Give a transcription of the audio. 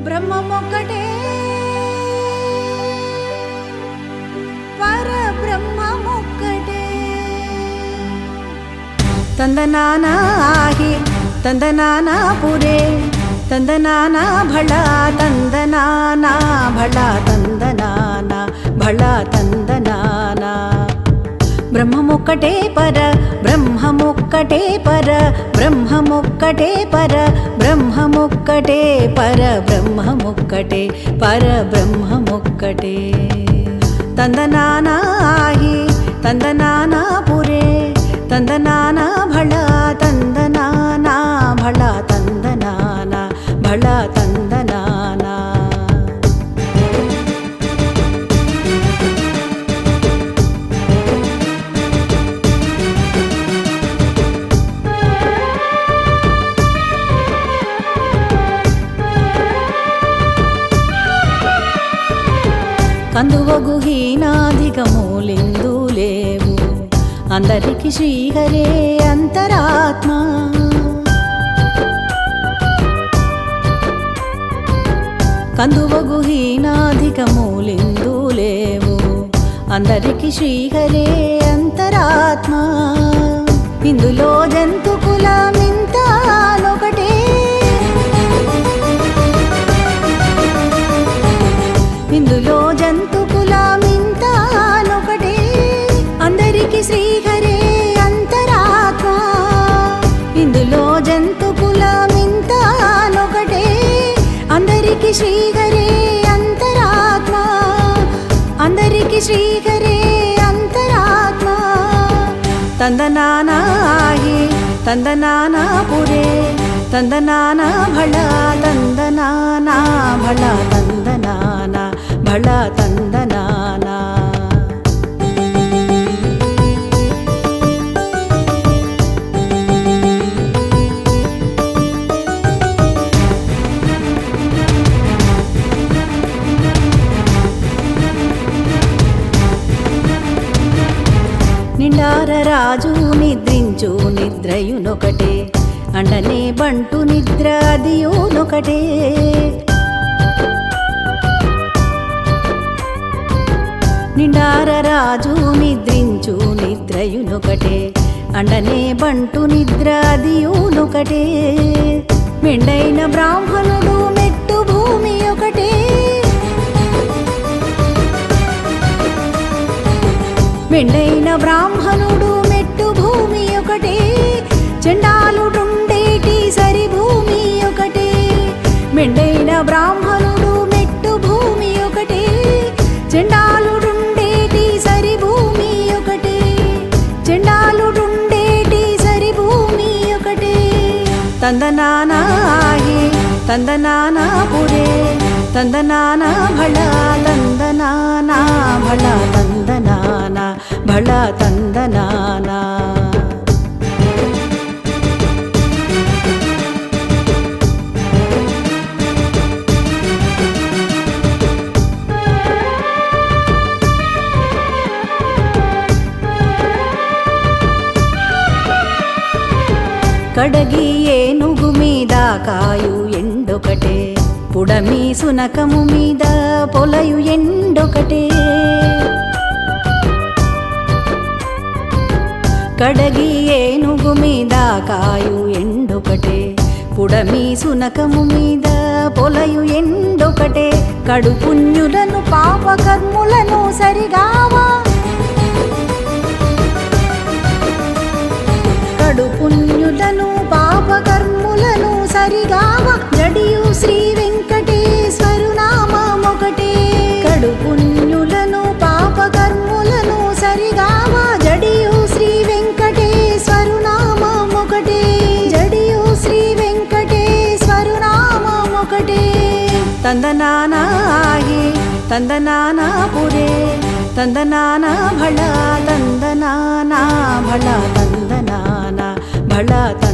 బ్రహ్మమొక్కటే పరబ్రహ్మమొక్కటే తందనానాహి తందనానా పురే తందనానా భళ తందనానా భళ తందనానా భళ తందనానా బ్రహ్మమొక్కటే పర బ్రహ్మమొక్కటే పర బ్రహ్మమొక్కటే పర బ్రహ్మమొక్కటే పర బ్రహ్మమొక్కటే పర బ్రహ్మమొక్కటే తందనానాహి తందనానా పురే తందనానా భళ తందనానా భళ తందనానా భళ తందనానా కందువగు హీనాధికమూలిందు లేవు అందరికి శ్రీహరే అంతరాత్మ కందువగు హీనాధికమూలిందు లేవు అందరికి శ్రీహరే అంతరాత్మ ఇందులో జంతు కులమింతానొకటే ఇందులో జంతు కులమింతానొకటే అందరికి శ్రీహరే అంతరాత్మ ఇందులో జంతు కులమింతానొకటే అందరికి శ్రీహరే అంతరాత్మ అందరికి శ్రీహరే అంతరాత్మ తందనానాహి తందనానా పురే తందనానా భళ తందనానా భళ తందనానా భళ తందనానా నిండార రాజు నిద్రించు నిద్రయునొకటే అండనే బంటు నిద్ర అదియునొకటే నిండార రాజు నిద్రించు నిద్రయునొకటే అండనే బంటు నిద్ర అదియునొకటే మెండైన బ్రాహ్మణుడు మెట్టు భూమి ఒకటే మెండైన బ్రాహ్మణుడు మెట్టు భూమి ఒకటే చెండాలుడుండేటి సరి భూమి ఒకటే మెండైన బ్రాహ్మణుడు మెట్టు భూమి ఒకటే చెండాలుడుండేటి సరి భూమి ఒకటే చెండాలుడుండేటి సరి భూమి ఒకటే తందనానాహి తందనానా పురే తందనానా భళ తందనానా భళ తందనానా భళ తందనానా కడగి ఏనుగు మీద కాయు ఎండొకటే పుడమి సునకము మీద పొలయు ఎండొకటే కడగి ఏనుగు మీద కాయు ఎండొకటే పుడమి సునకము మీద పొలయు ఎండొకటే కడు పుణ్యులను పాపకర్ములను సరిగావా కడు పుణ్యులను పాపకర్ములను సరిగావ జడియు శ్రీ వెంకటేశ్వరు నామమొకటే కడు పుణ్యులను పాపకర్ములను సరిగావ జడియు శ్రీ వెంకటేశ్వరు నామమొకటే జడియు శ్రీ వెంకటేశ్వరు నామమొకటే తందనానాహి తందనానా పురే తందనానా భళ తందనానా భళ తందనానా భళ